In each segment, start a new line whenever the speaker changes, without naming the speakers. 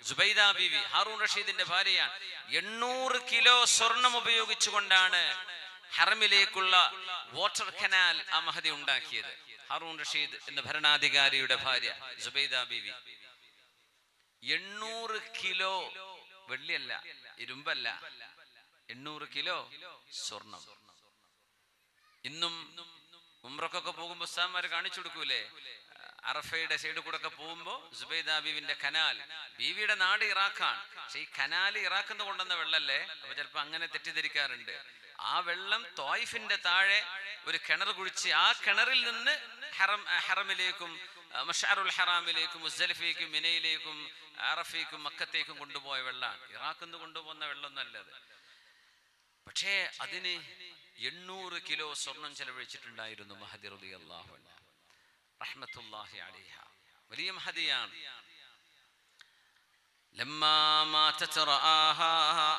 ജുബൈദ ബീവി ഹാറൂൺ റഷീദിന്റെ ഭാര്യയാണ് എണ്ണൂറ് കിലോ സ്വർണം ഉപയോഗിച്ചുകൊണ്ടാണ് ഹറമിലേക്കുള്ള വാട്ടർ കനാൽ ആ മഹദി ഉണ്ടാക്കിയത് ഹാറൂൺ റഷീദ് എന്ന ഭരണാധികാരിയുടെ ഭാര്യ ജുബൈദ ബീവി എണ്ണൂറ് കിലോ വെള്ളിയല്ല ഇരുമ്പല്ല എണ്ണൂറ് കിലോ സ്വർണം ഇന്നും ഉമ്രക്കൊക്കെ പോകുമ്പോ ഉസ്താന്മാര് കാണിച്ചു കൊടുക്കൂലേ അറഫയുടെ സൈഡിൽ കൂടെ ഒക്കെ പോകുമ്പോ സുബൈദ ബീവിന്റെ കനാൽ ബീവിയുടെ നാട് ഇറാഖാണ് പക്ഷെ ഈ കനാല് ഇറാഖിൽ നിന്ന് കൊണ്ടുവന്ന വെള്ളല്ലേ അപ്പൊ ചിലപ്പോ അങ്ങനെ തെറ്റിദ്ധരിക്കാറുണ്ട് ആ വെള്ളം തോയിഫിന്റെ താഴെ ഒരു കിണർ കുഴിച്ച് ആ കിണറിൽ നിന്ന് ഹറം ഹറമിലേക്കും ആ, മഷാറുൽ ഹറാമിലേക്കും മുസ്ദലിഫേക്കും മിനയിലേക്കും അറഫയ്ക്കും മക്കത്തേക്കും കൊണ്ടുപോയ വെള്ളമാണ് ഇറാഖിൽ നിന്ന് കൊണ്ടുപോകുന്ന വെള്ളമൊന്നല്ലത് പക്ഷേ അതിന് എണ്ണൂറ് കിലോ സ്വർണം ചെലവഴിച്ചിട്ടുണ്ടായിരുന്നു മഹദി റളി അള്ളാഹു റഹ്മത്തുല്ലാഹി അലൈഹ വലിയ മഹദിയാണ് ലമ്മാ മാതത് റആഹാ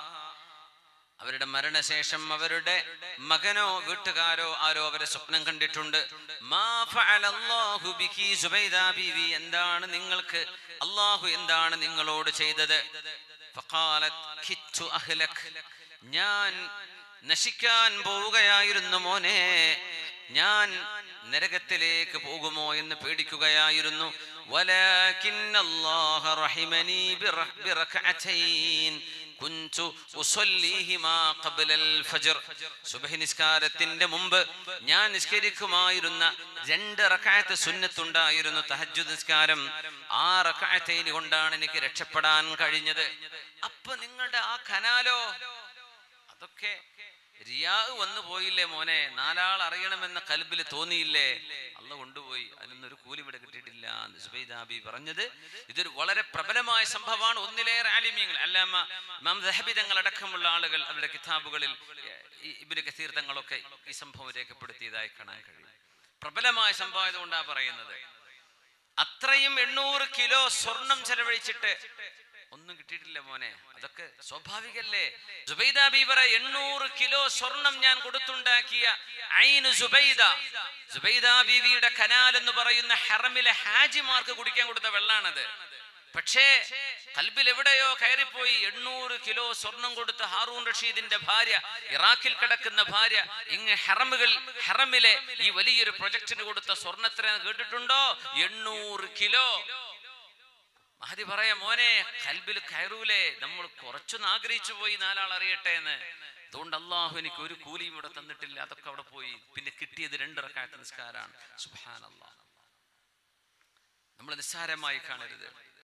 അവരുടെ മരണശേഷം അവരുടെ മകനോ വീട്ടുകാരോ ആരോ അവരെ സ്വപ്നം കണ്ടിട്ടുണ്ട് മാ ഫഅലല്ലാഹു ബികി സുബൈദ ബീവി എന്താണ് നിങ്ങൾക്ക് അള്ളാഹു എന്താണ് നിങ്ങളോട് ചെയ്തത് ഫഖാലത് കിച്ചു അഹ്ലക് ഞാൻ നശിക്കാൻ പോവുകയായിരുന്നു മോനെ ഞാൻ നരകത്തിലേക്ക് പോകുമോ എന്ന് പേടിക്കുകയായിരുന്നു വലാകിന്ന അല്ലാഹ റഹിമനി ബിറ- ബിറകഅതൈൻ കുൻതു ഉസല്ലീഹിമാ ഖബ്ലൽ ഫജ്ർ സുബ്ഹി നിസ്കാരത്തിന്റെ മുമ്പ് ഞാൻ നിസ്കരിക്കുമായിരുന്ന രണ്ട് റക്അത്ത് സുന്നത്തുണ്ടായിരുന്നു തഹജ്ജുദ് നിസ്കാരം ആ റക്അത്തൈന് കൊണ്ടാണ് എനിക്ക് രക്ഷപ്പെടാൻ കഴിഞ്ഞത് അപ്പൊ നിങ്ങളുടെ ആ കനാലോ അതൊക്കെ റിയാ വന്നു പോയില്ലേ മോനെ നാലാൾ അറിയണമെന്ന കൽബിൽ തോന്നിയില്ലേ അള്ള കൊണ്ടുപോയി അതിനൊന്നും ഒരു കൂലി ഇവിടെ കിട്ടിയിട്ടില്ല എന്ന് സുബൈദാബി പറഞ്ഞത് ഇതൊരു വളരെ പ്രബലമായ സംഭവമാണ് ഒന്നിലേറെ ആലിമ്യങ്ങൾ അല്ലാമ ഇമാം ദഹബി തങ്ങളടക്കമുള്ള ആളുകൾ അവരുടെ കിതാബുകളിൽ ഈ ഇബ്നു കസീർ തങ്ങളൊക്കെ ഈ സംഭവം രേഖപ്പെടുത്തിയതായി കാണാൻ കഴിയും പ്രബലമായ സംഭവം ആയതുകൊണ്ടാണ് പറയുന്നത് അത്രയും എണ്ണൂറ് കിലോ സ്വർണം ചെലവഴിച്ചിട്ട് ഒന്നും കിട്ടിയിട്ടില്ല മോനെ അതൊക്കെ സ്വാഭാവികല്ലേ സുബൈദ ബീവറ എണ്ണൂറ് കിലോ സ്വർണം ഞാൻ കൊടുത്തുണ്ടാക്കിയ ഐന് സുബൈദ സുബൈദ ബീവിയുടെ കനാൽ എന്ന് പറയുന്ന ഹറമിലെ ഹാജിമാർക്ക് കുടിക്കാൻ കൊടുത്ത വെള്ളാണത് പക്ഷേ കൽബിൽ എവിടെയോ കയറിപ്പോയി എണ്ണൂറ് കിലോ സ്വർണം കൊടുത്ത ഹാറൂൺ റഷീദിന്റെ ഭാര്യ ഇറാഖിൽ കിടക്കുന്ന ഭാര്യ ഇങ്ങ് ഹറമുകൾ ഹറമിലെ ഈ വലിയൊരു പ്രൊജക്ടിന് കൊടുത്ത സ്വർണത്തിന് കേട്ടിട്ടുണ്ടോ എണ്ണൂറ് കിലോ മഹതി പറയാ മോനെ കൽബിൽ കയറൂലേ നമ്മൾ കുറച്ചൊന്ന് ആഗ്രഹിച്ചു പോയി നാലാൾ അറിയട്ടെ എന്ന് അതുകൊണ്ട് അള്ളാഹു എനിക്ക് ഒരു കൂലിയും ഇവിടെ തന്നിട്ടില്ല അതൊക്കെ അവിടെ പോയി പിന്നെ കിട്ടിയത് രണ്ട് റക്കായത്ത് നിസ്കാരാണ് സുഹാൻ അള്ളാഹ് നമ്മൾ നിസ്സാരമായി കാണരുത്